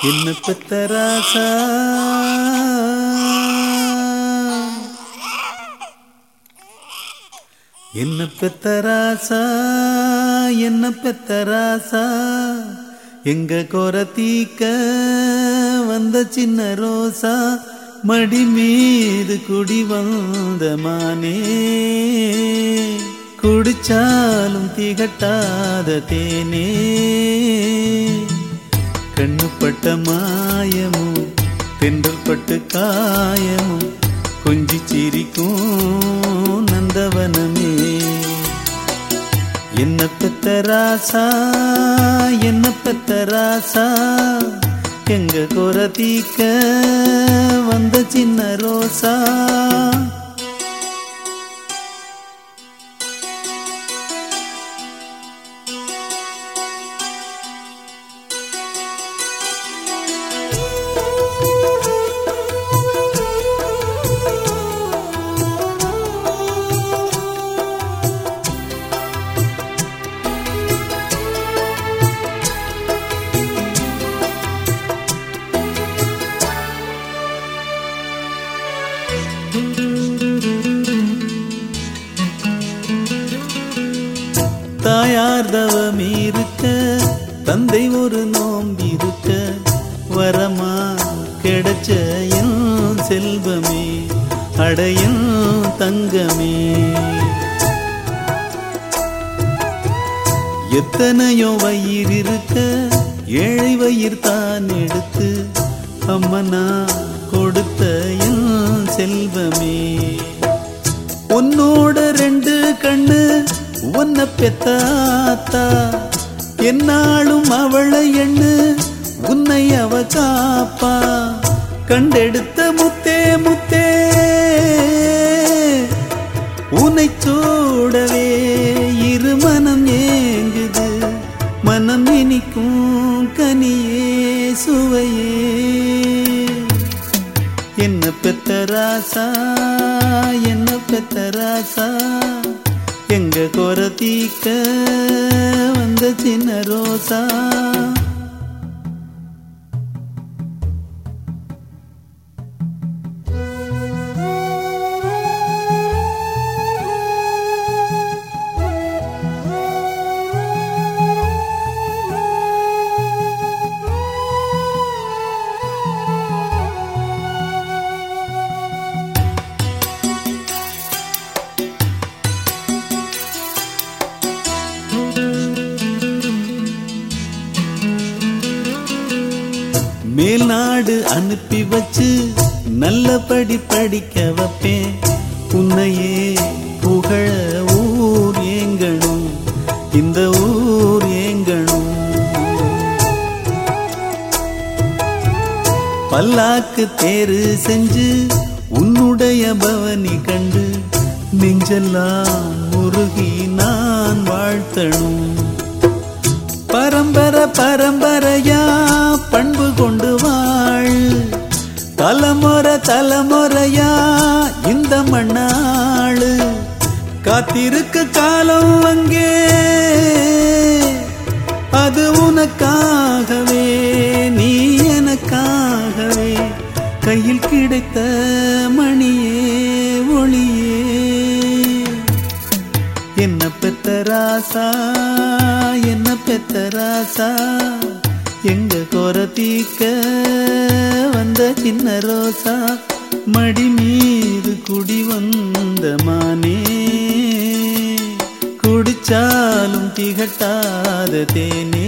என்ன பெத்த ராசா என்ன பெத்த ராசா என்ன பெத்த ராசா எங்க கோர தீக்க வந்த சின்ன ரோசா மடி மீது குடி வந்த மானே குடிச்சாலும் திகட்டாத தேனே கண்ணுப்பட்ட மாயமோ தென்றல் பட்டு காயமோ கொஞ்சி சிரிக்கும் நந்தவனமே என்ன பெத்த ராசா என்ன பெத்த ராசா எங்க குற தீக்க வந்த சின்ன ரோசா தாயார் தவம் இருக்க தந்தை ஒரு நோம்பிருக்க வரமா கிடைச்ச என் செல்வமே அடையும் தங்கமே எத்தனையோ வயிறு இருக்க ஏழை வயிறு தான் எடுத்து அம்மனா கொடுத்த என் செல்வமே உன்னோட ரெண்டு கண்ணு உன்னை பெத்தாத்தா என்னாலும் அவளை எண்ணு உன்னை அவ காப்பா கண்டெடுத்த முத்தே முத்தே உன்னை சூடவே இரு மனம் ஏங்குது மனம் இனிக்கும் கனியே சுவையே என்ன பெத்த ராசா என்ன பெத்த ராசா எங்க கொர தீக்க வந்த சின்ன ரோசா மேல்நாடு அனுப்பி வச்சு நல்லபடி படிக்க வைப்பேன் உன்னையே புகழ ஊர் ஏங்கணும் இந்த ஊர் ஏங்கணும் பல்லாக்கு தேரு செஞ்சு உன்னுடைய பவனி கண்டு நெஞ்செல்லாம் முருகி நான் வாழ்த்தணும் பரம்பரை பரம்பரையா பண்பு கொண்டு வாழ் தலைமுறை தலைமுறையா இந்த மண்ணாளு காத்திருக்க காலம் அங்கே அது உனக்காகவே நீ எனக்காகவே கையில் கிடைத்த மணியே ஒளியே என்ன பெத்த ராசா என்ன பெத்த ராசா எங்க கொர தீக்க வந்த சின்ன ரோசா மடி மீது குடி வந்த மானே குடிச்சாலும் திகட்டாத தேனே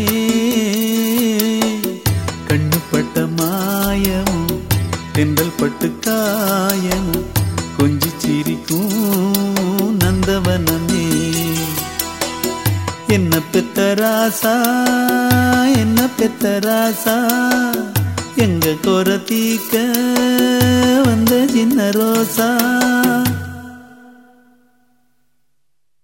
கண்ணுப்பட்ட மாயமும் தென்றல் பட்டு காயமும் கொஞ்சி சிரிக்கும் நந்தவனமே என்ன பெத்த ராசா என்ன பெத்த ராசா எங்க கொர தீக்க வந்த சின்ன ரோசா